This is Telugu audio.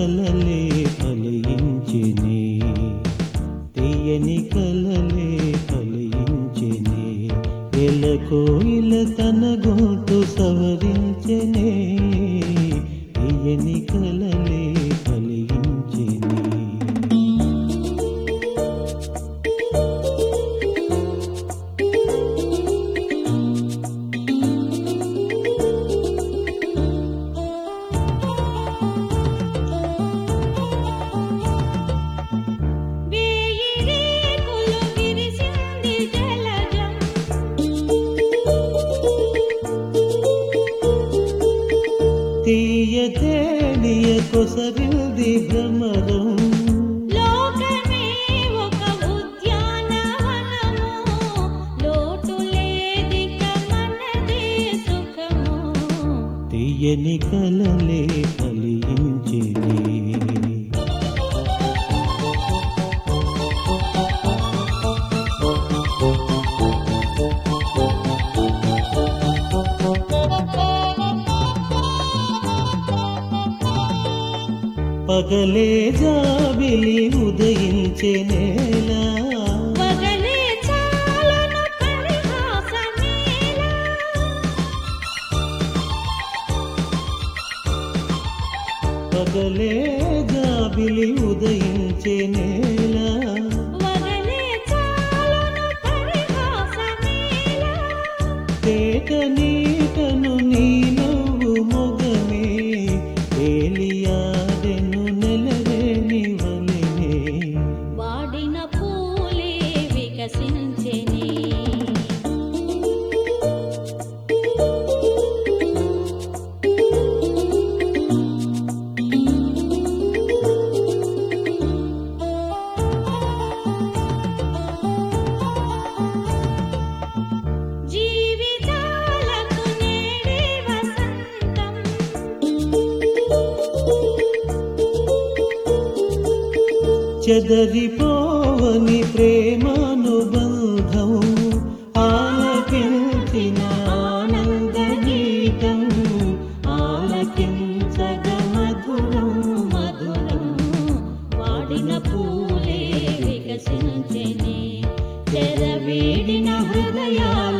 కలలే ఫలించినే తీయని కలలే ఫలించినే ఎలకోయిల తన గొంతు సవరించనే తీయని కలలే ఫలించినే వేయి రేకులు విరిసింది జలజం తీయ తేనియ కొసరిల్ది భ్రమరం లోకమే ఒక ఉద్యానవనము లోటు లేదిక మనదే సుఖము తీయని కలలే ఫలించినే పగలే జాబిలి ఉదయించే నేల పగలే చాలును పరిహాసమేలా పగలే జాబిలి ఉదయించే నేల వగలే చాలును పరిహాసమేలా తేట నీటను నీ నవ్వు మొగమే తేలియాడెను నెలవేని వలెనే వాడిన పూలే వికసించెనే జీవితాలకు నేడే వసంతం చెదరిపోవని ప్రేమానుబంధం ఆలకించిన ఆనంద గీతం ఆలకించగ మధురం మధురం వాడిన పూలే వికసించెనే చెరవేడిన హృదయాల